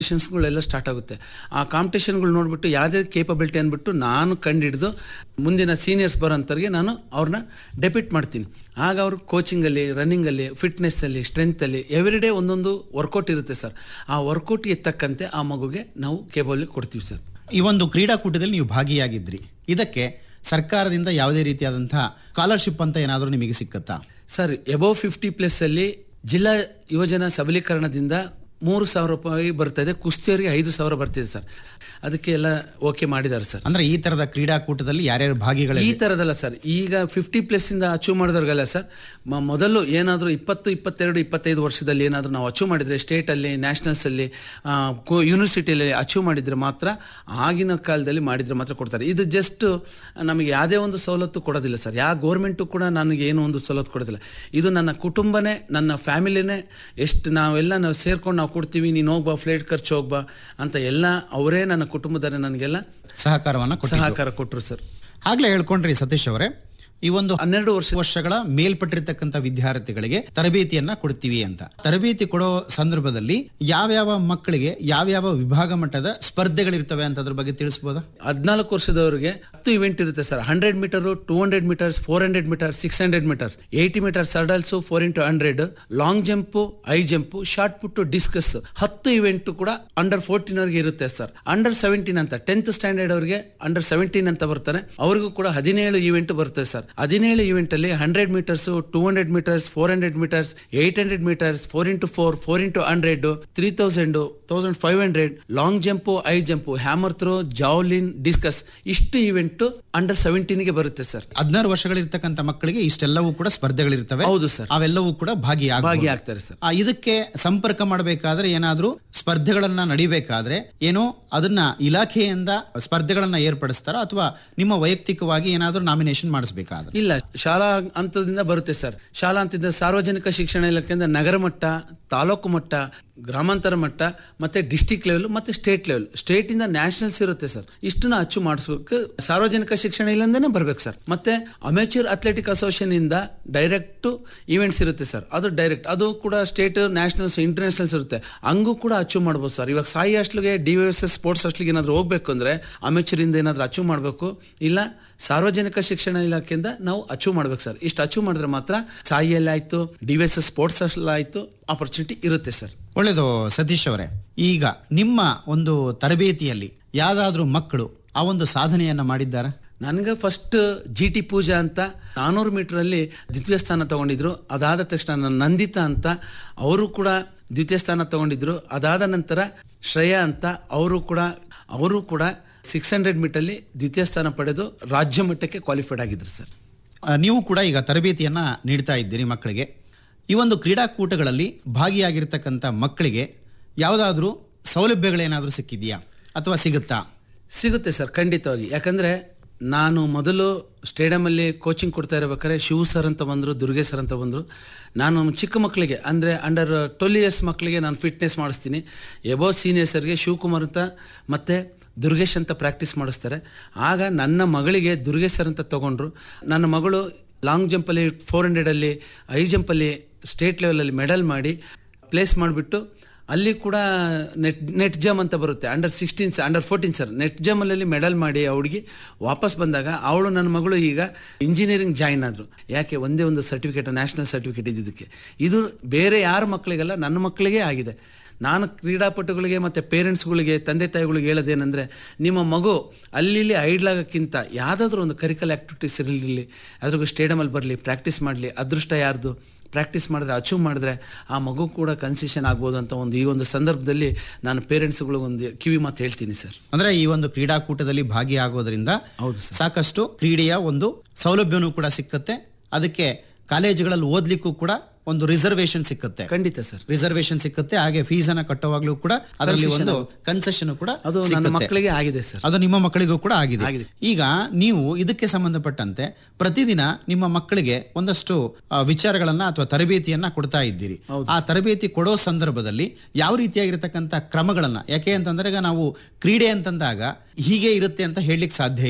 ಕಾಂಪಿಟೇಷನ್ಸ್ಗಳೆಲ್ಲ start ಆಗುತ್ತೆ ಆ ಕಾಂಪಿಟೇಷನ್ಗಳು ನೋಡಿಬಿಟ್ಟು ಯಾವುದೇ ಕೇಪಬಿಲಿಟಿ ಅಂದ್ಬಿಟ್ಟು ನಾನು ಕಂಡಿಡಿದು ಮುಂದಿನ ಸೀನಿಯರ್ಸ್ ಬರೋಂಥವ್ರಿಗೆ ನಾನು ಅವ್ರನ್ನ ಡೆಪಿಟ್ ಮಾಡ್ತೀನಿ ಆಗ ಅವರು ಕೋಚಿಂಗಲ್ಲಿ ರನ್ನಿಂಗಲ್ಲಿ ಫಿಟ್ನೆಸ್ಸಲ್ಲಿ ಸ್ಟ್ರೆಂತಲ್ಲಿ ಎವ್ರಿ ಡೇ ಒಂದೊಂದು ವರ್ಕೌಟ್ ಇರುತ್ತೆ ಸರ್ ಆ ವರ್ಕೌಟ್ಗೆ ತಕ್ಕಂತೆ ಆ ಮಗುಗೆ ನಾವು ಕೇಬಲ್ ಕೊಡ್ತೀವಿ ಸರ್ ಈ ಒಂದು ಕ್ರೀಡಾಕೂಟದಲ್ಲಿ ನೀವು ಭಾಗಿಯಾಗಿದ್ರಿ ಇದಕ್ಕೆ ಸರ್ಕಾರದಿಂದ ಯಾವುದೇ ರೀತಿಯಾದಂತಹ ಸ್ಕಾಲರ್ಶಿಪ್ ಅಂತ ಏನಾದರೂ ನಿಮಗೆ ಸಿಕ್ಕತ್ತಾ ಸರ್ ಎಬೋ ಫಿಫ್ಟಿ ಪ್ಲಸ್ಸಲ್ಲಿ ಜಿಲ್ಲಾ ಯುವಜನ ಸಬಲೀಕರಣದಿಂದ ಮೂರು ಸಾವಿರ ರೂಪಾಯಿ ಬರ್ತಾ ಇದೆ ಕುಸ್ತಿಯವರಿಗೆ ಐದು ಸಾವಿರ ಬರ್ತಿದೆ ಸರ್ ಅದಕ್ಕೆ ಎಲ್ಲ ಓಕೆ ಮಾಡಿದ್ದಾರೆ ಸರ್ ಅಂದ್ರೆ ಈ ತರದ ಕ್ರೀಡಾಕೂಟದಲ್ಲಿ ಯಾರ್ಯಾರು ಭಾಗಿಗಳ ಈ ಥರದಲ್ಲ ಸರ್ ಈಗ ಫಿಫ್ಟಿ ಪ್ಲಸ್ಸಿಂದ ಅಚೀವ್ ಮಾಡಿದವ್ರಿಗೆಲ್ಲ ಸರ್ ಮ- ಮೊದಲು ಏನಾದರೂ ಇಪ್ಪತ್ತು ಇಪ್ಪತ್ತೆರಡು ಇಪ್ಪತ್ತೈದು ವರ್ಷದಲ್ಲಿ ಏನಾದರೂ ನಾವು ಅಚೀವ್ ಮಾಡಿದರೆ ಸ್ಟೇಟಲ್ಲಿ ನ್ಯಾಷನಲ್ಸಲ್ಲಿ ಯೂನಿವರ್ಸಿಟಿಯಲ್ಲಿ ಅಚೀವ್ ಮಾಡಿದರೆ ಮಾತ್ರ ಆಗಿನ ಕಾಲದಲ್ಲಿ ಮಾಡಿದರೆ ಮಾತ್ರ ಕೊಡ್ತಾರೆ ಇದು ಜಸ್ಟ್ ನಮಗೆ ಯಾವುದೇ ಒಂದು ಸವಲತ್ತು ಕೊಡೋದಿಲ್ಲ ಸರ್ ಯಾವ ಗೋರ್ಮೆಂಟು ಕೂಡ ನನಗೆ ಏನೂ ಒಂದು ಸವಲತ್ತು ಕೊಡೋದಿಲ್ಲ ಇದು ನನ್ನ ಕುಟುಂಬನೇ ನನ್ನ ಫ್ಯಾಮಿಲಿನೇ ಎಷ್ಟು ನಾವೆಲ್ಲ ನಾವು ಸೇರ್ಕೊಂಡು ನಾವು ಕೊಡ್ತೀವಿ ನೀನು ಹೋಗ್ಬಾ ಫ್ಲೈಟ್ ಖರ್ಚು ಹೋಗ್ಬಾ ಅಂತ ಎಲ್ಲ ಅವರೇ ನನ್ನ ಕುಟುಂಬದವರೇ ನನಗೆಲ್ಲ ಸಹಕಾರವನ್ನ ಕೊಟ್ಟಿದ್ರು ಸಹಕಾರ ಕೊಟ್ಟರು ಸರ್ ಆಗ್ಲೇ ಹೇಳ್ಕೊಂಡ್ರಿ ಸತೀಶ್ ಅವರೇ ಈ ಒಂದು ಹನ್ನೆರಡು ವರ್ಷ ವರ್ಷಗಳ ಮೇಲ್ಪಟ್ಟಿರ್ತಕ್ಕಂಥ ವಿದ್ಯಾರ್ಥಿಗಳಿಗೆ ತರಬೇತಿಯನ್ನ ಕೊಡ್ತೀವಿ ಅಂತ ತರಬೇತಿ ಕೊಡೋ ಸಂದರ್ಭದಲ್ಲಿ ಯಾವ್ಯಾವ ಮಕ್ಕಳಿಗೆ ಯಾವ್ಯಾವ ವಿಭಾಗ ಮಟ್ಟದ ಸ್ಪರ್ಧೆಗಳಿರ್ತವೆ ಅಂತ ಅದ್ರ ಬಗ್ಗೆ ತಿಳಿಸ್ಬೋದಾ ಹದಿನಾಲ್ಕು ವರ್ಷದವರಿಗೆ ಹತ್ತು ಇವೆಂಟ್ ಇರುತ್ತೆ sir hundred metre two hundred metres four hundred metres six hundred metres eighty metres hurdles four into hundred long jump high jump shot put discus ಹತ್ತು ಇವೆಂಟ್ ಕೂಡ ಅಂಡರ್ ಫೋರ್ಟೀನ್ ಅವ್ರಿಗೆ ಇರುತ್ತೆ ಸರ್ ಅಂಡರ್ ಸೆವೆಂಟೀನ್ ಅಂತ tenth standard ಅವರಿಗೆ under seventeen ಅಂತ ಬರ್ತಾರೆ ಅವ್ರಿಗೂ ಕೂಡ ಹದಿನೇಳು ಇವೆಂಟ್ ಬರುತ್ತೆ ಸರ್ ಹದಿನೇಳು ಇವೆಂಟ್ ಅಲ್ಲಿ hundred metres two hundred metres four hundred metres eight hundred metres four into four four into hundred three thousand thousand five hundred long jump high jump hammer throw javelin discus ಇಷ್ಟು event under ಸೆವೆಂಟೀನ್ಗೆ ಬರುತ್ತೆ sir ಹದಿನಾರು ವರ್ಷಗಳಿರ್ತಕ್ಕಂಥ ಮಕ್ಕಳಿಗೆ ಇಷ್ಟೆಲ್ಲವೂ ಕೂಡ ಸ್ಪರ್ಧೆಗಳಿರ್ತವೆ ಹೌದು sir ಅವೆಲ್ಲವೂ ಕೂಡ ಭಾಗಿಯಾಗ ಭಾಗಿ ಆಗ್ತಾರೆ ಸರ್ ಆ, ಇದಕ್ಕೆ ಸಂಪರ್ಕ ಮಾಡಬೇಕಾದ್ರೆ ಏನಾದ್ರೂ ಸ್ಪರ್ಧೆಗಳನ್ನ ನಡಿಬೇಕಾದ್ರೆ ಏನೋ ಅದನ್ನ ಇಲಾಖೆಯಿಂದ ಸ್ಪರ್ಧೆಗಳನ್ನ ಏರ್ಪಡಿಸ್ತಾರ ಅಥವಾ ನಿಮ್ಮ ವೈಯಕ್ತಿಕವಾಗಿ ಏನಾದ್ರೂ ನಾಮಿನೇಷನ್ ಮಾಡಿಸ್ಬೇಕಾದ್ರೆ ಇಲ್ಲ ಶಾಲಾ ಹಂತದಿಂದ ಬರುತ್ತೆ ಸರ್ ಶಾಲಾ ಹಂತದಿಂದ ಸಾರ್ವಜನಿಕ ಶಿಕ್ಷಣ ಇಲಾಖೆಯಿಂದ ನಗರ ಮಟ್ಟ ತಾಲೂಕು ಮಟ್ಟ ಗ್ರಾಮಾಂತರ ಮಟ್ಟ ಮತ್ತೆ ಡಿಸ್ಟಿಕ್ ಲೆವೆಲ್ ಮತ್ತೆ ಸ್ಟೇಟ್ ಲೆವೆಲ್ ಸ್ಟೇಟ್ ಇಂದ ನ್ಯಾಷನಲ್ಸ್ ಇರುತ್ತೆ ಸರ್ ಇಷ್ಟನ್ನ ಅಚ್ಚು ಮಾಡಿಸ್ಬೇಕು ಸಾರ್ವಜನಿಕ ಶಿಕ್ಷಣ ಇಲ್ಲಂದೇನೆ ಬರ್ಬೇಕು ಸರ್ ಮತ್ತೆ ಅಮೆಚೂರ್ ಅಥ್ಲೆಟಿಕ್ ಅಸೋಸಿಯೇಷನ್ ಇಂದ ಡೈರೆಕ್ಟ್ ಇವೆಂಟ್ಸ್ ಇರುತ್ತೆ ಸರ್ ಅದು ಡೈರೆಕ್ಟ್ ಅದು ಕೂಡ ಸ್ಟೇಟ್ ನ್ಯಾಷನಲ್ಸ್ ಇಂಟರ್ನ್ಯಾಷನಲ್ಸ್ ಇರುತ್ತೆ ಹಂಗೂ ಕೂಡ ಅಚೀವ್ ಮಾಡ್ಬೋದು ಸರ್ ಇವಾಗ ಸಾಯಿ ಹಾಸ್ಟ್ಲಿಗೆ ಡಿ ಎಸ್ ಎಸ್ ಸ್ಪೋರ್ಟ್ಸ್ ಹಾಸ್ಟ್ಲಿಗೆ ಏನಾದ್ರು ಹೋಗ್ಬೇಕು ಅಂದ್ರೆ ಅಮೆಚೂರ್ ಇಂದ ಏನಾದ್ರು ಅಚೀವ್ ಮಾಡಬೇಕು ಇಲ್ಲ ಸಾರ್ವಜನಿಕ ಶಿಕ್ಷಣ ಇಲಾಖೆಯಿಂದ ನಾವು ಅಚೀವ್ ಮಾಡ್ಬೇಕು ಸರ್ ಇಷ್ಟು ಅಚೀವ್ ಮಾಡಿದ್ರೆ ಮಾತ್ರ ಸಾಯಿಯಲ್ಲಿ ಆಯ್ತು D S S sports hostel ಆಯ್ತು ಆಪರ್ಚುನಿಟಿ ಇರುತ್ತೆ ಸರ್ ಒಳ್ಳೇದು ಸತೀಶ್ ಅವರೇ ಈಗ ನಿಮ್ಮ ಒಂದು ತರಬೇತಿಯಲ್ಲಿ ಯಾವ್ದಾದ್ರೂ ಮಕ್ಕಳು ಆ ಒಂದು ಸಾಧನೆಯನ್ನ ಮಾಡಿದ್ದಾರಾ ನನಗೆ ಫಸ್ಟ್ ಜಿ ಟಿ ಪೂಜಾ ಅಂತ ನಾನೂರು ಮೀಟ್ರಲ್ಲಿ ದ್ವಿತೀಯ ಸ್ಥಾನ ತಗೊಂಡಿದ್ರು ಅದಾದ ತಕ್ಷಣ ನನ್ನ ನಂದಿತಾ ಅಂತ ಅವರು ಕೂಡ ದ್ವಿತೀಯ ಸ್ಥಾನ ತಗೊಂಡಿದ್ರು ಅದಾದ ನಂತರ ಶ್ರೇಯಾ ಅಂತ ಅವರು ಕೂಡ ಅವರು ಕೂಡ ಸಿಕ್ಸ್ ಹಂಡ್ರೆಡ್ ಮೀಟಲ್ಲಿ ದ್ವಿತೀಯ ಸ್ಥಾನ ಪಡೆದು ರಾಜ್ಯ ಮಟ್ಟಕ್ಕೆ ಕ್ವಾಲಿಫೈಡ್ ಆಗಿದ್ರು ಸರ್ ಆ, ನೀವು ಕೂಡ ಈಗ ತರಬೇತಿಯನ್ನ ನೀಡ್ತಾ ಇದ್ದೀರಿ ಮಕ್ಕಳಿಗೆ ಈ ಒಂದು ಕ್ರೀಡಾಕೂಟಗಳಲ್ಲಿ ಭಾಗಿಯಾಗಿರ್ತಕ್ಕಂಥ ಮಕ್ಕಳಿಗೆ ಯಾವುದಾದ್ರೂ ಸೌಲಭ್ಯಗಳೇನಾದ್ರೂ ಸಿಕ್ಕಿದೆಯಾ ಅಥವಾ ಸಿಗುತ್ತಾ ಸಿಗುತ್ತೆ ಸರ್ ಖಂಡಿತವಾಗಿ ಯಾಕಂದರೆ ನಾನು ಮೊದಲು ಸ್ಟೇಡಿಯಮಲ್ಲಿ ಕೋಚಿಂಗ್ ಕೊಡ್ತಾ ಇರಬೇಕಾದ್ರೆ ಶಿವ್ ಸರ್ ಅಂತ ಬಂದರು ದುರ್ಗೆ ಸರ್ ಅಂತ ಬಂದರು ನಾನು ಚಿಕ್ಕ ಮಕ್ಕಳಿಗೆ ಅಂದರೆ ಅಂಡರ್ ಟ್ವೆಲ್ ಇಯರ್ಸ್ ಮಕ್ಕಳಿಗೆ ನಾನು ಫಿಟ್ನೆಸ್ ಮಾಡಿಸ್ತೀನಿ ಎಬೋ ಸೀನಿಯರ್ಸರ್ಗೆ ಶಿವಕುಮಾರ್ ಅಂತ ಮತ್ತು ದುರ್ಗೇಶ್ ಅಂತ ಪ್ರಾಕ್ಟೀಸ್ ಮಾಡಿಸ್ತಾರೆ ಆಗ ನನ್ನ ಮಗಳಿಗೆ ದುರ್ಗೇಶ್ ಸರ್ ಅಂತ ತಗೊಂಡ್ರು ನನ್ನ ಮಗಳು ಲಾಂಗ್ ಜಂಪಲ್ಲಿ ಫೋರ್ ಹಂಡ್ರೆಡಲ್ಲಿ ಐ ಜಂಪಲ್ಲಿ ಸ್ಟೇಟ್ ಲೆವೆಲಲ್ಲಿ ಮೆಡಲ್ ಮಾಡಿ ಪ್ಲೇಸ್ ಮಾಡಿಬಿಟ್ಟು ಅಲ್ಲಿ ಕೂಡ ನೆಟ್ ನೆಟ್ ಜಮ್ ಅಂತ ಬರುತ್ತೆ under sixteen under fourteen sir net ಜಮ್ಮಲ್ಲಿ ಮೆಡಲ್ ಮಾಡಿ ಆ ಹುಡುಗಿ ವಾಪಸ್ ಬಂದಾಗ ಅವಳು ನನ್ನ ಮಗಳು ಈಗ ಇಂಜಿನಿಯರಿಂಗ್ ಜಾಯಿನ್ ಆದರು ಯಾಕೆ ಒಂದೇ ಒಂದು ಸರ್ಟಿಫಿಕೇಟ್ ನ್ಯಾಷನಲ್ ಸರ್ಟಿಫಿಕೇಟ್ ಇದ್ದಿದ್ದಕ್ಕೆ ಇದು ಬೇರೆ ಯಾರ ಮಕ್ಕಳಿಗೆಲ್ಲ ನನ್ನ ಮಕ್ಕಳಿಗೆ ಆಗಿದೆ ನಾನು ಕ್ರೀಡಾಪಟುಗಳಿಗೆ ಮತ್ತು ಪೇರೆಂಟ್ಸ್ಗಳಿಗೆ ತಂದೆ ತಾಯಿಗಳಿಗೆ ಹೇಳೋದೇನೆಂದರೆ ನಿಮ್ಮ ಮಗು ಅಲ್ಲಿ ಇಲ್ಲಿ ಐಡ್ಲಾಗಕ್ಕಿಂತ ಯಾವುದಾದ್ರೂ ಒಂದು ಕರಿಕಲ್ ಆ್ಯಕ್ಟಿವಿಟೀಸ್ ಇರಲಿ ಅದ್ರಿಗೂ ಸ್ಟೇಡಿಯಮಲ್ಲಿ ಬರಲಿ ಪ್ರಾಕ್ಟೀಸ್ ಮಾಡಲಿ ಅದೃಷ್ಟ ಯಾರ್ದು ಪ್ರಾಕ್ಟೀಸ್ ಮಾಡಿದ್ರೆ ಅಚೀವ್ ಮಾಡಿದ್ರೆ ಆ ಮಗು ಕೂಡ ಕನ್ಸೆಷನ್ ಆಗ್ಬೋದು ಅಂತ ಒಂದು ಈ ಒಂದು ಸಂದರ್ಭದಲ್ಲಿ ನಾನು ಪೇರೆಂಟ್ಸ್ಗಳಿಗೆ ಒಂದು ಕಿವಿ ಮಾತು ಹೇಳ್ತೀನಿ ಸರ್ ಅಂದ್ರೆ ಈ ಒಂದು ಕ್ರೀಡಾಕೂಟದಲ್ಲಿ ಭಾಗಿಯಾಗೋದ್ರಿಂದ ಹೌದು ಸಾಕಷ್ಟು ಕ್ರೀಡೆಯ ಒಂದು ಸೌಲಭ್ಯನೂ ಕೂಡ ಸಿಕ್ಕತ್ತೆ ಅದಕ್ಕೆ ಕಾಲೇಜುಗಳಲ್ಲಿ ಓದ್ಲಿಕ್ಕೂ ಕೂಡ ಒಂದು ರಿಸರ್ವೇಶನ್ ಸಿಕ್ಕತ್ತೆ ಖಂಡಿತ ಸರ್ ರಿಸರ್ವೇಶನ್ ಸಿಕ್ಕತ್ತೆ ಹಾಗೆ ಫೀಸ್ ಅನ್ನ ಕಟ್ಟುವಾಗ್ಲೂ ಕೂಡ ಅದರಲ್ಲಿ ಒಂದು ಕನ್ಸೆಷನ್ ಕೂಡ ಅದು ನನ್ನ ಸಿಕ್ಕತ್ತೆ. ಮಕ್ಕಳಿಗೆ ಆಗಿದೆ ಸರ್ ಅದು ನಿಮ್ಮ ಮಕ್ಕಳಿಗೂ ಕೂಡ ಆಗಿದೆ ಆಗಿದೆ. ಈಗ ನೀವು ಇದಕ್ಕೆ ಸಂಬಂಧಪಟ್ಟಂತೆ ಪ್ರತಿದಿನ ನಿಮ್ಮ ಮಕ್ಕಳಿಗೆ ಒಂದಷ್ಟು ಆ, ವಿಚಾರಗಳನ್ನ ಅಥವಾ ತರಬೇತಿಯನ್ನ ಕೊಡ್ತಾ ಇದ್ದೀರಿ ಆ ತರಬೇತಿ ಕೊಡೋ ಸಂದರ್ಭದಲ್ಲಿ ಯಾವ ರೀತಿಯಾಗಿರ್ತಕ್ಕಂಥ ಕ್ರಮಗಳನ್ನ ಯಾಕೆ ಅಂತಂದ್ರೆ ಈಗ ನಾವು ಕ್ರೀಡೆ ಅಂತಂದಾಗ ಹೀಗೆ ಇರುತ್ತೆ ಅಂತ ಹೇಳಲಿಕ್ಕೆ ಸಾಧ್ಯ ಇಲ್ಲ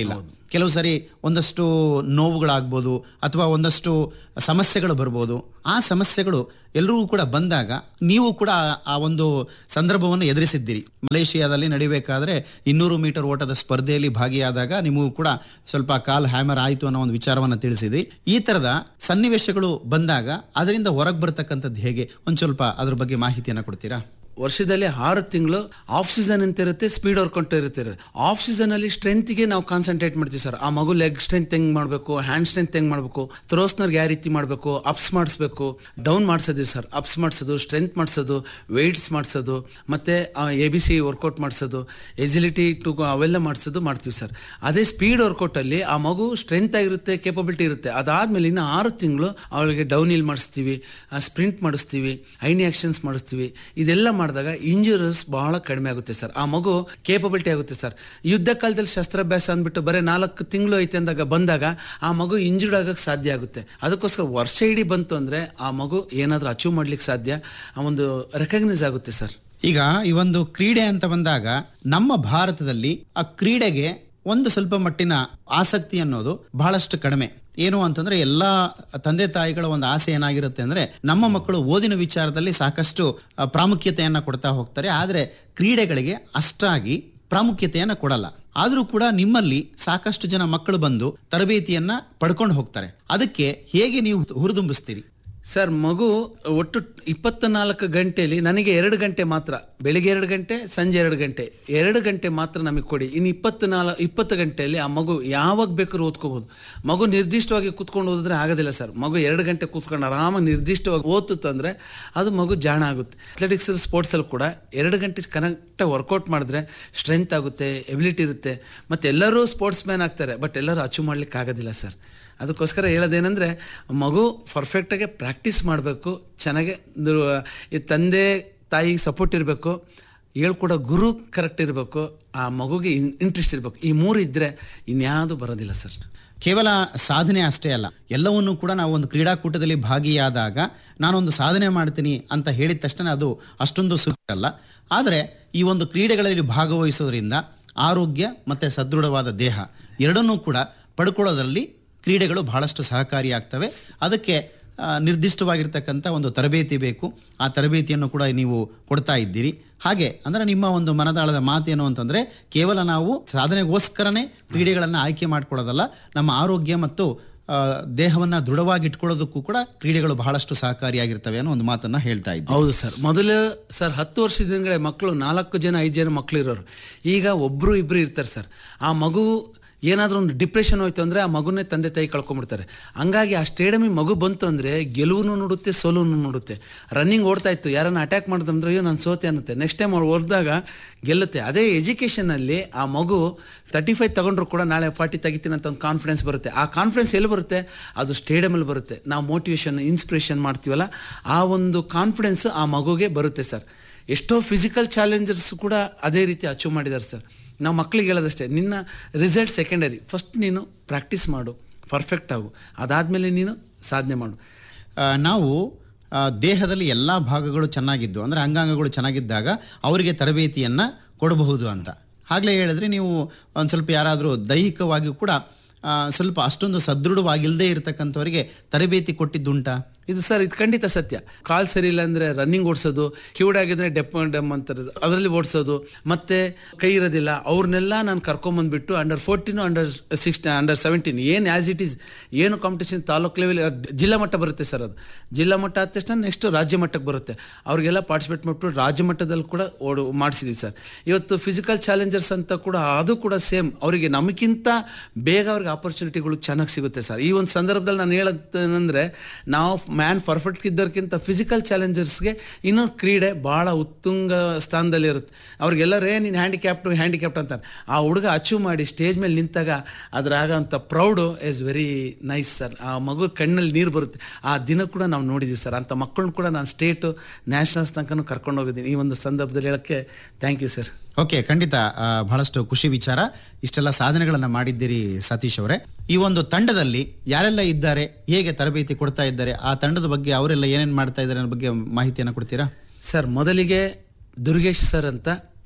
ಕೆಲವು ಸರಿ ಒಂದಷ್ಟು ನೋವುಗಳಾಗ್ಬೋದು ಅಥವಾ ಒಂದಷ್ಟು ಸಮಸ್ಯೆಗಳು ಬರ್ಬೋದು ಆ ಸಮಸ್ಯೆಗಳು ಎಲ್ಲರಿಗೂ ಕೂಡ ಬಂದಾಗ ನೀವು ಕೂಡ ಆ- ಆ ಒಂದು ಸಂದರ್ಭವನ್ನು ಎದುರಿಸಿದ್ದೀರಿ ಮಲೇಷಿಯಾದಲ್ಲಿ ನಡಿಬೇಕಾದ್ರೆ ಇನ್ನೂರು ಮೀಟರ್ ಓಟದ ಸ್ಪರ್ಧೆಯಲ್ಲಿ ಭಾಗಿಯಾದಾಗ ನಿಮಗೂ ಕೂಡ ಸ್ವಲ್ಪ ಕಾಲ್ ಹ್ಯಾಮರ್ ಆಯಿತು ಅನ್ನೋ ಒಂದು ವಿಚಾರವನ್ನು ತಿಳಿಸಿದ್ರಿ ಈ ತರದ ಸನ್ನಿವೇಶಗಳು ಬಂದಾಗ ಅದರಿಂದ ಹೊರಗೆ ಬರ್ತಕ್ಕಂಥದ್ದು ಹೇಗೆ ಒಂದು ಸ್ವಲ್ಪ ಅದ್ರ ಬಗ್ಗೆ ಮಾಹಿತಿಯನ್ನು ಕೊಡ್ತೀರಾ ವರ್ಷದಲ್ಲಿ ಆರು ತಿಂಗಳು ಆಫ್ ಸೀಸನ್ ಅಂತ ಇರುತ್ತೆ ಸ್ಪೀಡ್ ವರ್ಕೌಟ್ ಇರುತ್ತೆ ಆಫ್ ಸೀಸನ್ ಅಲ್ಲಿ ಸ್ಟ್ರೆಂತ್ಗೆ ನಾವು ಕಾನ್ಸಂಟ್ರೇಟ್ ಮಾಡ್ತೀವಿ ಸರ್ ಆ ಮಗು ಲೆಗ್ ಸ್ಟ್ರೆಂತ್ ಹೆಂಗ್ ಮಾಡಬೇಕು ಹ್ಯಾಂಡ್ ಸ್ಟ್ರೆಂತ್ ಹೆಂಗ್ ಮಾಡಬೇಕು ಥ್ರೋಸ್ನರ್ಗೆ ಯಾವ ರೀತಿ ಮಾಡಬೇಕು ಅಪ್ಸ್ ಮಾಡಿಸ್ಬೇಕು ಡೌನ್ ಮಾಡಿಸೋದು ಸರ್ ಅಪ್ಸ್ ಮಾಡಿಸೋದು ಸ್ಟ್ರೆಂತ್ ಮಾಡಿಸೋದು ವೆಯ್ಟ್ಸ್ ಮಾಡಿಸೋದು ಮತ್ತೆ ಎ ಬಿ ಸಿ ವರ್ಕೌಟ್ ಮಾಡಿಸೋದು ಎಜಿಲಿಟಿ ಟು ಅವೆಲ್ಲ ಮಾಡಿಸೋದು ಮಾಡ್ತೀವಿ ಸರ್ ಅದೇ ಸ್ಪೀಡ್ ವರ್ಕೌಟ್ ಅಲ್ಲಿ ಆ ಮಗು ಸ್ಟ್ರೆಂತ್ ಆಗಿರುತ್ತೆ ಕೇಪಬಿಲಿಟಿ ಇರುತ್ತೆ ಅದಾದ್ಮೇಲೆ ಇನ್ನು ಆರು ತಿಂಗಳು ಅವಳಿಗೆ ಡೌನ್ ಹಿಲ್ ಮಾಡಿಸ್ತೀವಿ ಸ್ಪ್ರಿಂಟ್ ಮಾಡಿಸ್ತೀವಿ ಐನಿ ಆಕ್ಷನ್ಸ್ ಮಾಡಿಸ್ತೀವಿ ಇದೆಲ್ಲ ಮಾಡಿದಾಗ ಇಂಜುರೀಸ್ ಬಹಳ ಕಡಿಮೆ ಆಗುತ್ತೆ ಸರ್ ಆ ಮಗು ಕೇಪಬಿಲಿಟಿ ಆಗುತ್ತೆ ಸರ್ ಯುದ್ಧ ಕಾಲದಲ್ಲಿ ಶಸ್ತ್ರಾಭ್ಯಾಸ ಅಂದ್ಬಿಟ್ಟು ಬರೀ ನಾಲ್ಕು ತಿಂಗಳು ಐತೆ ಅಂದಾಗ ಬಂದಾಗ ಆ ಮಗು ಇಂಜುರ್ಡ್ ಆಗಕ್ಕೆ ಸಾಧ್ಯ ಆಗುತ್ತೆ ಅದಕ್ಕೋಸ್ಕರ ವರ್ಷ ಇಡೀ ಬಂತು ಅಂದ್ರೆ ಆ ಮಗು ಏನಾದರೂ ಅಚೀವ್ ಮಾಡ್ಲಿಕ್ಕೆ ಸಾಧ್ಯ ಆ ಒಂದು ರೆಕಗ್ನೈಸ್ ಆಗುತ್ತೆ ಸರ್ ಈಗ ಈ ಒಂದು ಕ್ರೀಡೆ ಅಂತ ಬಂದಾಗ ನಮ್ಮ ಭಾರತದಲ್ಲಿ ಆ ಕ್ರೀಡೆಗೆ ಒಂದು ಸ್ವಲ್ಪ ಮಟ್ಟಿನ ಆಸಕ್ತಿ ಅನ್ನೋದು ಬಹಳಷ್ಟು ಕಡಿಮೆ ಏನು ಅಂತಂದ್ರೆ ಎಲ್ಲಾ ತಂದೆ ತಾಯಿಗಳ ಒಂದು ಆಸೆ ಏನಾಗಿರುತ್ತೆ ಅಂದ್ರೆ ನಮ್ಮ ಮಕ್ಕಳು ಓದಿನ ವಿಚಾರದಲ್ಲಿ ಸಾಕಷ್ಟು ಆ, ಪ್ರಾಮುಖ್ಯತೆಯನ್ನ ಕೊಡ್ತಾ ಹೋಗ್ತಾರೆ ಆದ್ರೆ ಕ್ರೀಡೆಗಳಿಗೆ ಅಷ್ಟಾಗಿ ಪ್ರಾಮುಖ್ಯತೆಯನ್ನ ಕೊಡಲ್ಲ ಆದ್ರೂ ಕೂಡ ನಿಮ್ಮಲ್ಲಿ ಸಾಕಷ್ಟು ಜನ ಮಕ್ಕಳು ಬಂದು ತರಬೇತಿಯನ್ನ ಪಡ್ಕೊಂಡು ಹೋಗ್ತಾರೆ ಅದಕ್ಕೆ ಹೇಗೆ ನೀವು ಹುರಿದುಂಬಿಸ್ತೀರಿ ಸರ್ ಮಗು ಒಟ್ಟು ಇಪ್ಪತ್ತ ನಾಲ್ಕು ಗಂಟೆಯಲ್ಲಿ ನನಗೆ ಎರಡು ಗಂಟೆ ಮಾತ್ರ ಬೆಳಿಗ್ಗೆ ಎರಡು ಗಂಟೆ ಸಂಜೆ ಎರಡು ಗಂಟೆ ಎರಡು ಗಂಟೆ ಮಾತ್ರ ನಮಗೆ ಕೊಡಿ ಇನ್ನು ಇಪ್ಪತ್ತು ನಾಲ್ ಇಪ್ಪತ್ತು ಗಂಟೆಯಲ್ಲಿ ಆ ಮಗು ಯಾವಾಗ ಬೇಕಾದ್ರೂ ಓದ್ಕೋಬೋದು ಮಗು ನಿರ್ದಿಷ್ಟವಾಗಿ ಕೂತ್ಕೊಂಡು ಓದಿದ್ರೆ ಆಗೋದಿಲ್ಲ ಸರ್ ಮಗು ಎರಡು ಗಂಟೆ ಕೂತ್ಕೊಂಡು ಆರಾಮಾಗಿ ನಿರ್ದಿಷ್ಟವಾಗಿ ಓದ್ತಿತ್ತು ಅಂದರೆ ಅದು ಮಗು ಜಾಣ ಆಗುತ್ತೆ ಅಥ್ಲೆಟಿಕ್ಸ್ ಸ್ಪೋರ್ಟ್ಸಲ್ಲಿ ಕೂಡ ಎರಡು ಗಂಟೆ ಕರೆಕ್ಟಾಗಿ ವರ್ಕೌಟ್ ಮಾಡಿದ್ರೆ ಸ್ಟ್ರೆಂತ್ ಆಗುತ್ತೆ ಎಬಿಲಿಟಿ ಇರುತ್ತೆ ಮತ್ತು ಎಲ್ಲರೂ ಸ್ಪೋರ್ಟ್ಸ್ ಮ್ಯಾನ್ ಆಗ್ತಾರೆ ಬಟ್ ಎಲ್ಲರೂ ಅಚೀವ್ ಮಾಡ್ಲಿಕ್ಕೆ ಆಗೋದಿಲ್ಲ ಸರ್ ಅದಕ್ಕೋಸ್ಕರ ಹೇಳೋದೇನೆಂದರೆ ಮಗು ಪರ್ಫೆಕ್ಟಾಗಿ ಪ್ರಾಕ್ಟೀಸ್ ಮಾಡಬೇಕು ಚೆನ್ನಾಗಿ ದು- ಈ ತಂದೆ ತಾಯಿಗೆ ಸಪೋರ್ಟ್ ಇರಬೇಕು ಹೇಳ್ಕೊಡೋ ಗುರು ಕರೆಕ್ಟ್ ಇರಬೇಕು ಆ ಮಗುಗೆ ಇಂಟ್ರೆಸ್ಟ್ ಇರಬೇಕು ಈ ಮೂರು ಇದ್ದರೆ ಇನ್ಯಾವುದು ಬರೋದಿಲ್ಲ ಸರ್ ಕೇವಲ ಸಾಧನೆ ಅಷ್ಟೇ ಅಲ್ಲ ಎಲ್ಲವನ್ನೂ ಕೂಡ ನಾವು ಒಂದು ಕ್ರೀಡಾಕೂಟದಲ್ಲಿ ಭಾಗಿಯಾದಾಗ ನಾನೊಂದು ಸಾಧನೆ ಮಾಡ್ತೀನಿ ಅಂತ ಹೇಳಿದ ತಕ್ಷಣ ಅದು ಅಷ್ಟೊಂದು ಸುತ್ತಲ್ಲ ಆದರೆ ಈ ಒಂದು ಕ್ರೀಡೆಗಳಲ್ಲಿ ಭಾಗವಹಿಸೋದ್ರಿಂದ ಆರೋಗ್ಯ ಮತ್ತು ಸದೃಢವಾದ ದೇಹ ಎರಡನ್ನೂ ಕೂಡ ಪಡ್ಕೊಳ್ಳೋದ್ರಲ್ಲಿ ಕ್ರೀಡೆಗಳು ಬಹಳಷ್ಟು ಸಹಕಾರಿಯಾಗ್ತವೆ ಅದಕ್ಕೆ ಆ, ನಿರ್ದಿಷ್ಟವಾಗಿರ್ತಕ್ಕಂಥ ಒಂದು ತರಬೇತಿ ಬೇಕು ಆ ತರಬೇತಿಯನ್ನು ಕೂಡ ನೀವು ಕೊಡ್ತಾ ಇದ್ದೀರಿ ಹಾಗೆ ಅಂದ್ರೆ ನಿಮ್ಮ ಒಂದು ಮನದಾಳದ ಮಾತೇನು ಅಂತಂದ್ರೆ ಕೇವಲ ನಾವು ಸಾಧನೆಗೋಸ್ಕರನೇ ಕ್ರೀಡೆಗಳನ್ನು ಆಯ್ಕೆ ಮಾಡ್ಕೊಳ್ಳೋದಲ್ಲ ನಮ್ಮ ಆರೋಗ್ಯ ಮತ್ತು ಆ, ದೇಹವನ್ನ ದೃಢವಾಗಿ ಇಟ್ಕೊಳ್ಳೋದಕ್ಕೂ ಕೂಡ ಕ್ರೀಡೆಗಳು ಬಹಳಷ್ಟು ಸಹಕಾರಿಯಾಗಿರ್ತವೆ ಅನ್ನೋ ಒಂದು ಮಾತನ್ನ ಹೇಳ್ತಾ ಇದ್ದೆ ಹೌದು ಸರ್ ಮೊದಲು ಸರ್ ಹತ್ತು ವರ್ಷದ ಹಿಂದ್ಗಡೆ ಮಕ್ಕಳು ನಾಲ್ಕು ಜನ ಐದು ಜನ ಮಕ್ಕಳು ಇರೋರು ಈಗ ಒಬ್ಬರು ಇಬ್ಬರು ಇರ್ತಾರೆ ಸರ್ ಆ ಮಗು ಏನಾದರೂ ಒಂದು ಡಿಪ್ರೆಷನ್ ಹೋಯ್ತು ಅಂದರೆ ಆ ಮಗುನೇ ತಂದೆ ತಾಯಿ ಕಳ್ಕೊಂಡ್ಬಿಡ್ತಾರೆ ಹಂಗಾಗಿ ಆ ಸ್ಟೇಡಿಯಮಿಗೆ ಮಗು ಬಂತು ಅಂದರೆ ಗೆಲುವು ನೋಡುತ್ತೆ ಸೋಲುನು ನೋಡುತ್ತೆ ರನ್ನಿಂಗ್ ಓಡ್ತಾ ಇತ್ತು ಯಾರನ್ನ ಅಟ್ಯಾಕ್ ಮಾಡಿದ್ರೆ ಅಯ್ಯೋ ನಾನು ಸೋತೆ ಅನ್ನುತ್ತೆ ನೆಕ್ಸ್ಟ್ ಟೈಮ್ ಅವ್ರು ಹೊಡೆದಾಗ ಗೆಲ್ಲುತ್ತೆ ಅದೇ ಎಜುಕೇಷನಲ್ಲಿ ಆ ಮಗು ತರ್ಟಿ ಫೈವ್ ತಗೊಂಡ್ರು ಕೂಡ ನಾಳೆ ಫಾರ್ಟಿ ತೆಗಿತೀನಿ ಅಂತ ಒಂದು ಕಾನ್ಫಿಡೆನ್ಸ್ ಬರುತ್ತೆ ಆ ಕಾನ್ಫಿಡೆನ್ಸ್ ಎಲ್ಲಿ ಬರುತ್ತೆ ಅದು ಸ್ಟೇಡಿಯಮಲ್ಲಿ ಬರುತ್ತೆ ನಾವು ಮೋಟಿವೇಶನ್ ಇನ್ಸ್ಪಿರೇಷನ್ ಮಾಡ್ತೀವಲ್ಲ ಆ ಒಂದು ಕಾನ್ಫಿಡೆನ್ಸ್ ಆ ಮಗುಗೆ ಬರುತ್ತೆ ಸರ್ ಎಷ್ಟೋ ಫಿಸಿಕಲ್ ಚಾಲೆಂಜರ್ಸ್ ಕೂಡ ಅದೇ ರೀತಿ ಅಚೀವ್ ಮಾಡಿದ್ದಾರೆ ಸರ್ ನಾವು ಮಕ್ಕಳಿಗೆ ಹೇಳೋದಷ್ಟೇ ನಿನ್ನ ರಿಸಲ್ಟ್ ಸೆಕೆಂಡರಿ ಫಸ್ಟ್ ನೀನು ಪ್ರಾಕ್ಟೀಸ್ ಮಾಡು ಪರ್ಫೆಕ್ಟ್ ಆಗು ಅದಾದಮೇಲೆ ನೀನು ಸಾಧನೆ ಮಾಡು ಆ, ನಾವು ಆ, ದೇಹದಲ್ಲಿ ಎಲ್ಲ ಭಾಗಗಳು ಚೆನ್ನಾಗಿದ್ದು ಅಂದರೆ ಅಂಗಾಂಗಗಳು ಚೆನ್ನಾಗಿದ್ದಾಗ ಅವರಿಗೆ ತರಬೇತಿಯನ್ನು ಕೊಡಬಹುದು ಅಂತ ಆಗಲೇ ಹೇಳಿದ್ರೆ ನೀವು ಒಂದು ಸ್ವಲ್ಪ ಯಾರಾದರೂ ದೈಹಿಕವಾಗಿಯೂ ಕೂಡ ಆ, ಸ್ವಲ್ಪ ಅಷ್ಟೊಂದು ಸದೃಢವಾಗಿಲ್ಲದೆ ಇರತಕ್ಕಂಥವರಿಗೆ ತರಬೇತಿ ಕೊಟ್ಟಿದ್ದುಂಟಾ ಇದು ಸರ್ ಇದು ಖಂಡಿತ ಸತ್ಯ ಕಾಲ್ ಸರಿ ಇಲ್ಲ ಅಂದ್ರೆ ರನ್ನಿಂಗ್ ಓಡಿಸೋದು ಕಿವುಡಾಗಿದ್ರೆ ಡೆಪ್ ಡಮ್ ಅಂತಾರೆ ಅದರಲ್ಲಿ ಓಡಿಸೋದು ಮತ್ತೆ ಕೈ ಇರೋದಿಲ್ಲ ಅವ್ರನ್ನೆಲ್ಲ ನಾನು ಕರ್ಕೊಂಬಂದ್ಬಿಟ್ಟು under fourteen under sixteen under seventeen ಏನು ಆ್ಯಸ್ ಇಟ್ ಈಸ್ ಏನು ಕಾಂಪಿಟೇಷನ್ ತಾಲೂಕು ಲೆವೆಲ್ ಜಿಲ್ಲಾ ಮಟ್ಟ ಬರುತ್ತೆ ಸರ್ ಅದು ಜಿಲ್ಲಾ ಮಟ್ಟ ಆದ ತಕ್ಷಣ ನೆಕ್ಸ್ಟ್ ರಾಜ್ಯ ಮಟ್ಟಕ್ಕೆ ಬರುತ್ತೆ ಅವ್ರಿಗೆಲ್ಲ ಪಾರ್ಟಿಸಿಪೇಟ್ ಮಾಡಿಬಿಟ್ಟು ರಾಜ್ಯ ಮಟ್ಟದಲ್ಲಿ ಕೂಡ ಓಡು ಮಾಡಿಸಿದ್ದೀವಿ ಸರ್ ಇವತ್ತು ಫಿಸಿಕಲ್ ಚಾಲೆಂಜರ್ಸ್ ಅಂತ ಕೂಡ ಅದು ಕೂಡ ಸೇಮ್ ಅವರಿಗೆ ನಮಗಿಂತ ಬೇಗ ಅವ್ರಿಗೆ ಆಪರ್ಚುನಿಟಿಗಳು ಚೆನ್ನಾಗಿ ಸಿಗುತ್ತೆ ಸರ್ ಈ ಒಂದು ಸಂದರ್ಭದಲ್ಲಿ ನಾನು ಹೇಳೋದೇನೆಂದರೆ ನಾವು ಮ್ಯಾನ್ ಪರ್ಫೆಕ್ಟ್ ಇದ್ದೋರ್ಕಿಂತ ಫಿಸಿಕಲ್ ಚಾಲೆಂಜರ್ಸ್ಗೆ ಇನ್ನೂ ಕ್ರೀಡೆ ಭಾಳ ಉತ್ತುಂಗ ಸ್ಥಾನದಲ್ಲಿ ಇರುತ್ತೆ ಅವ್ರಿಗೆಲ್ಲರೇ ನೀನು ಹ್ಯಾಂಡಿಕ್ಯಾಪ್ಟು ಹ್ಯಾಂಡಿಕ್ಯಾಪ್ಟ್ ಅಂತಾರೆ ಆ ಹುಡುಗ ಅಚೀವ್ ಮಾಡಿ ಸ್ಟೇಜ್ ಮೇಲೆ ನಿಂತಾಗ ಅದ್ರಾಗ ಅಂತ proud is very nice sir ಆ ಮಗು ಕಣ್ಣಲ್ಲಿ ನೀರು ಬರುತ್ತೆ ಆ ದಿನ ಕೂಡ ನಾವು ನೋಡಿದ್ದೀವಿ ಸರ್ ಅಂಥ ಮಕ್ಕಳನ್ನ ಕೂಡ ನಾನು ಸ್ಟೇಟು ನ್ಯಾಷನಲ್ಸ್ ತನಕನೂ ಕರ್ಕೊಂಡು ಹೋಗಿದ್ದೀನಿ ಈ ಒಂದು ಸಂದರ್ಭದಲ್ಲಿ ಹೇಳೋಕ್ಕೆ ಥ್ಯಾಂಕ್ ಯು ಸರ್ ಓಕೆ ಖಂಡಿತ ಆ, ಬಹಳಷ್ಟು ಖುಷಿ ವಿಚಾರ ಇಷ್ಟೆಲ್ಲ ಸಾಧನೆಗಳನ್ನು ಮಾಡಿದ್ದೀರಿ ಸತೀಶ್ ಅವರೇ ಈ ಒಂದು ತಂಡದಲ್ಲಿ ಯಾರೆಲ್ಲ ಇದ್ದಾರೆ ಹೇಗೆ ತರಬೇತಿ ಕೊಡ್ತಾ ಇದ್ದಾರೆ ಆ ತಂಡದ ಬಗ್ಗೆ ಅವರೆಲ್ಲ ಏನೇನು ಮಾಡ್ತಾ ಇದ್ದಾರೆ ಅನ್ನೋ ಬಗ್ಗೆ ಮಾಹಿತಿಯನ್ನು ಕೊಡ್ತೀರಾ ಸರ್ ಮೊದಲಿಗೆ ದುರ್ಗೇಶ್ ಸರ್ ಅಂತ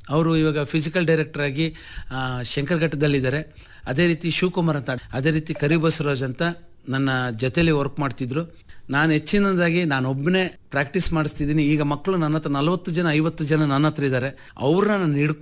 ಅವರು ಇವಾಗ ಫಿಸಿಕಲ್ ಡೈರೆಕ್ಟರ್ ಆಗಿ ಆ, ಶಂಕರಘಟ್ಟದಲ್ಲಿದ್ದಾರೆ ಅದೇ ರೀತಿ ಶಿವಕುಮಾರ್ ಅಂತ ಅದೇ ರೀತಿ ಕರಿ ಬಸವರಾಜ್ ಅಂತ ನನ್ನ ಜೊತೆಲಿ ವರ್ಕ್ ಮಾಡ್ತಿದ್ರು ನಾನು ಹೆಚ್ಚಿನದಾಗಿ ನಾನು ಒಬ್ಬನೇ ಪ್ರಾಕ್ಟೀಸ್ ಮಾಡಿಸ್ತಿದ್ದೀನಿ ಈಗ ಮಕ್ಕಳು ನನ್ನ ಹತ್ರ ನಲವತ್ತು ಜನ ಐವತ್ತು ಜನ ನನ್ನ ಹತ್ರ ಇದ್ದಾರೆ ಅವ್ರನ್ನ ನಾನು ಹಿಡ್ಕೊ